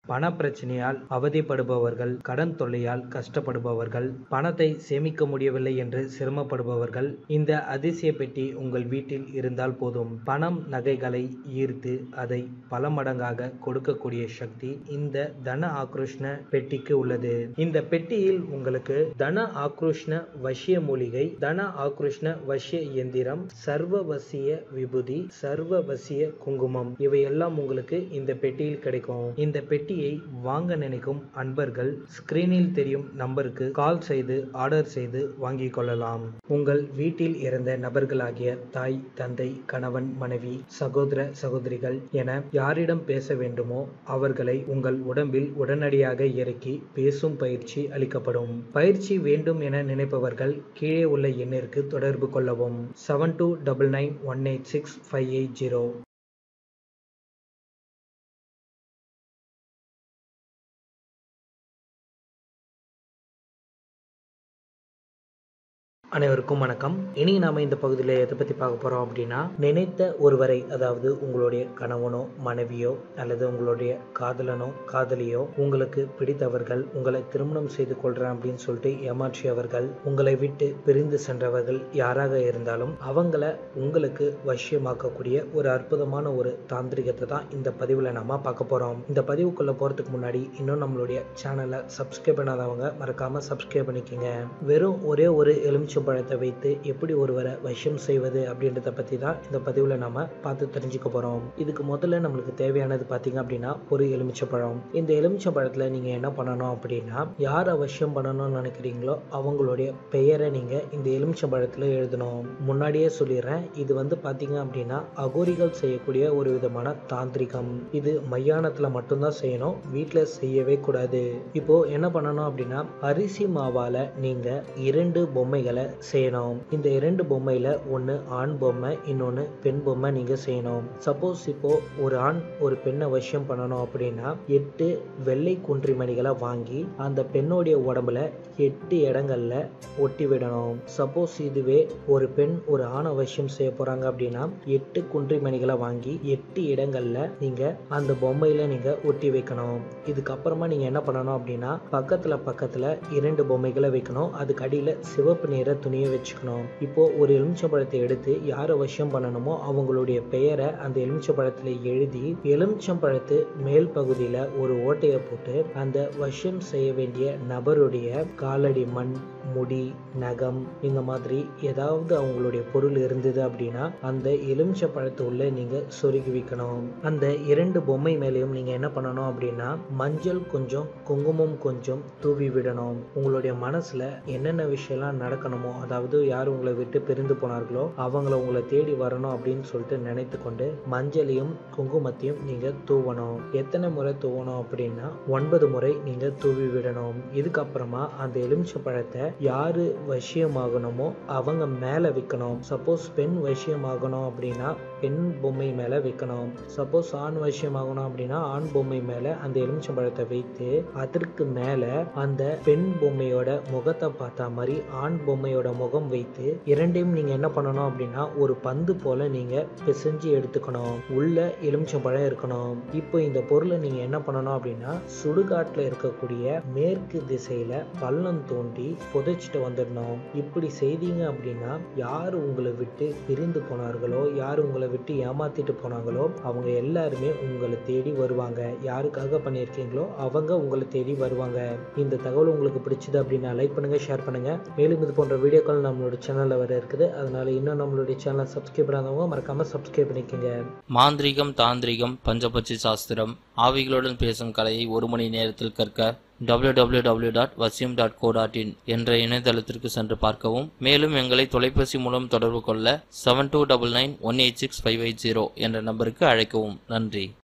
பண பிரச்சனையால் அவதிப்படுபவர்கள் கடன் தொல்லையால் கஷ்டப்படுபவர்கள் பணத்தை சேமிக்க முடியவில்லை என்று சிரமப்படுபவர்கள் இந்த அதிசய பெட்டி உங்கள் வீட்டில் இருந்தால் போதும் பணம் நகைகளை ஈர்த்து அதை பல மடங்காக கொடுக்கக்கூடிய சக்தி இந்த தன ஆக்ரோஷ்ண பெட்டிக்கு உள்ளது இந்த பெட்டியில் உங்களுக்கு தன ஆக்ரோஷ்ண வசிய மூலிகை தன ஆக்ரோஷ்ண வசிய இயந்திரம் சர்வவசிய விபூதி சர்வவசிய குங்குமம் இவையெல்லாம் உங்களுக்கு இந்த பெட்டியில் கிடைக்கும் இந்த பெட்டியை வாங்க நினைக்கும் அன்பர்கள் ஸ்கிரீனில் தெரியும் நம்பருக்கு கால் செய்து ஆர்டர் செய்து வாங்கிக் கொள்ளலாம் உங்கள் வீட்டில் இறந்த நபர்களாகிய தாய் தந்தை கணவன் மனைவி சகோதர சகோதரிகள் என யாரிடம் பேச வேண்டுமோ அவர்களை உங்கள் உடம்பில் உடனடியாக இறக்கி பேசும் பயிற்சி அளிக்கப்படும் பயிற்சி வேண்டும் என நினைப்பவர்கள் கீழே உள்ள எண்ணிற்கு தொடர்பு கொள்ளவும் seven two double nine one eight six five eight zero அனைவருக்கும் வணக்கம் இனி நாம இந்த பகுதியில் எதை பற்றி பார்க்க போகிறோம் அப்படின்னா நினைத்த ஒருவரை அதாவது உங்களுடைய கணவனோ மனைவியோ அல்லது உங்களுடைய காதலனோ காதலியோ உங்களுக்கு பிடித்தவர்கள் உங்களை திருமணம் செய்து கொள்கிறேன் அப்படின்னு சொல்லிட்டு ஏமாற்றியவர்கள் உங்களை விட்டு பிரிந்து சென்றவர்கள் யாராக இருந்தாலும் அவங்கள உங்களுக்கு வசியமாக்கக்கூடிய ஒரு அற்புதமான ஒரு தாந்திரிகத்தை தான் இந்த பதிவில் நாம பார்க்க போகிறோம் இந்த பதிவுக்குள்ளே போகிறதுக்கு முன்னாடி இன்னும் நம்மளுடைய சேனலை சப்ஸ்கிரைப் பண்ணாதவங்க மறக்காமல் சப்ஸ்கிரைப் பண்ணிக்கோங்க வெறும் ஒரே ஒரு எலுமிச்சை பழத்தை வைத்து எப்படி ஒருவரை வசியம் செய்வது அப்படின்றத பற்றி தான் இந்த பதிவில் நாம பார்த்து தெரிஞ்சுக்க போகிறோம் இதுக்கு முதல்ல நம்மளுக்கு தேவையானது பார்த்தீங்க அப்படின்னா ஒரு எலுமிச்சப்பழம் இந்த எலுமிச்சப்பழத்தில் நீங்கள் என்ன பண்ணணும் அப்படின்னா யார் அவசியம் பண்ணணும்னு நினைக்கிறீங்களோ அவங்களுடைய பெயரை நீங்கள் இந்த எலுமிச்சப்பழத்தில் எழுதணும் முன்னாடியே சொல்லிடுறேன் இது வந்து பார்த்தீங்க அப்படின்னா அகோரிகள் செய்யக்கூடிய ஒரு விதமான தாந்திரிகம் இது மையானத்தில் மட்டும்தான் செய்யணும் வீட்டில் செய்யவே கூடாது இப்போ என்ன பண்ணணும் அப்படின்னா அரிசி மாவால் நீங்கள் இரண்டு பொம்மைகளை செய்யணும் இந்த இரண்டு பொம்மையில ஒன்று ஆண் பொம்மை இன்னொன்று பெண் பொம்மை நீங்க செய்யணும் சப்போஸ் இப்போ ஒரு ஆண் ஒரு பெண்ணை வசியம் பண்ணணும் அப்படின்னா எட்டு வெள்ளை குன்றி மணிகளை வாங்கி அந்த பெண்ணோடைய உடம்புல எட்டு இடங்கள்ல ஒட்டி விடணும் சப்போஸ் இதுவே ஒரு பெண் ஒரு ஆண் அவசியம் செய்ய போறாங்க அப்படின்னா எட்டு குன்றி மணிகளை வாங்கி எட்டு இடங்கள்ல நீங்க அந்த பொம்மையில நீங்க ஒட்டி வைக்கணும் இதுக்கப்புறமா நீங்க என்ன பண்ணணும் அப்படின்னா பக்கத்துல பக்கத்துல இரண்டு பொம்மைகளை வைக்கணும் அதுக்கு அடியில சிவப்பு நிற துணியை வச்சுக்கணும் இப்போ ஒரு எலுமிச்சம்பழத்தை எடுத்து யார் வசியம் பண்ணணுமோ அவங்களுடைய பெயரை அந்த எலுமிச்சம்பழத்துல எழுதி எலுமிச்சம்பழத்து மேல் பகுதியில ஒரு ஓட்டையை போட்டு அந்த வசியம் செய்ய வேண்டிய நபருடைய காலடி மண் முடி நகம் இந்த மாதிரி ஏதாவது அவங்களுடைய பொருள் இருந்தது அப்படின்னா அந்த எலுமிச்சை பழத்தை உள்ள நீங்க சொருகி வைக்கணும் அந்த இரண்டு பொம்மை மேலேயும் நீங்க என்ன பண்ணணும் அப்படின்னா மஞ்சள் கொஞ்சம் குங்குமம் கொஞ்சம் தூவி விடணும் உங்களுடைய மனசுல என்னென்ன விஷயம்லாம் நடக்கணுமோ அதாவது யார் உங்களை விட்டு பிரிந்து போனார்களோ அவங்கள உங்களை தேடி வரணும் அப்படின்னு சொல்லிட்டு நினைத்து கொண்டு மஞ்சளையும் குங்குமத்தையும் நீங்க தூவணும் எத்தனை முறை தூவணும் அப்படின்னா ஒன்பது முறை நீங்க தூவி விடணும் இதுக்கப்புறமா அந்த எலுமிச்சை பழத்தை யாரு வசியமாகணுமோ அவங்க மேல வைக்கணும் சப்போஸ் பெண் வசியமாகணும் அப்படின்னா பெண் பொம்மை மேல வைக்கணும் சப்போஸ் ஆண் வசியமாகணும் அப்படின்னா ஆண் பொம்மை மேல அந்த எலுமிச்சை பழத்தை வைத்து அதற்கு மேல அந்த பெண் பொம்மையோட முகத்தை பார்த்தா மாதிரி ஆண் பொம்மையோட முகம் வைத்து இரண்டையும் நீங்க என்ன பண்ணணும் அப்படின்னா ஒரு பந்து போல நீங்க பிசைஞ்சு எடுத்துக்கணும் உள்ள எலுமிச்சம் பழம் இருக்கணும் இப்போ இந்த பொருளை நீங்க என்ன பண்ணணும் அப்படின்னா சுடுகாட்டுல இருக்கக்கூடிய மேற்கு திசையில பள்ளம் தோண்டி புதைச்சிட்டு வந்துடணும் இப்படி செய்தீங்க அப்படின்னா யார் உங்களை விட்டு பிரிந்து போனார்களோ யார் உங்களை விட்டு ஏமாத்திட்டு போனாங்களோ அவங்க எல்லாருமே உங்களை தேடி வருவாங்க யாருக்காக பண்ணியிருக்கீங்களோ அவங்க உங்களை தேடி வருவாங்க இந்த தகவல் உங்களுக்கு பிடிச்சது அப்படின்னா லைக் பண்ணுங்க ஷேர் பண்ணுங்க மேலும் இது போன்ற வீடியோக்கள் நம்மளோட சேனல்ல வர இருக்குது அதனால இன்னும் நம்மளுடைய சேனலை சப்ஸ்கிரைப் பண்ணாதவங்க மறக்காம சப்ஸ்கிரைப் பண்ணிக்கோங்க மாந்திரிகம் தாந்திரிகம் பஞ்சபட்சி சாஸ்திரம் ஆவிகளுடன் பேசும் கலையை ஒரு மணி நேரத்தில் கற்க www.vasyum.co.in டாட் வசியம் டாட் கோ டாட் இன் என்ற இணையதளத்திற்கு சென்று பார்க்கவும் மேலும் எங்களை தொலைபேசி மூலம் தொடர்பு கொள்ள seven two double nine one eight six five eight zero என்ற நம்பருக்கு அழைக்கவும் நன்றி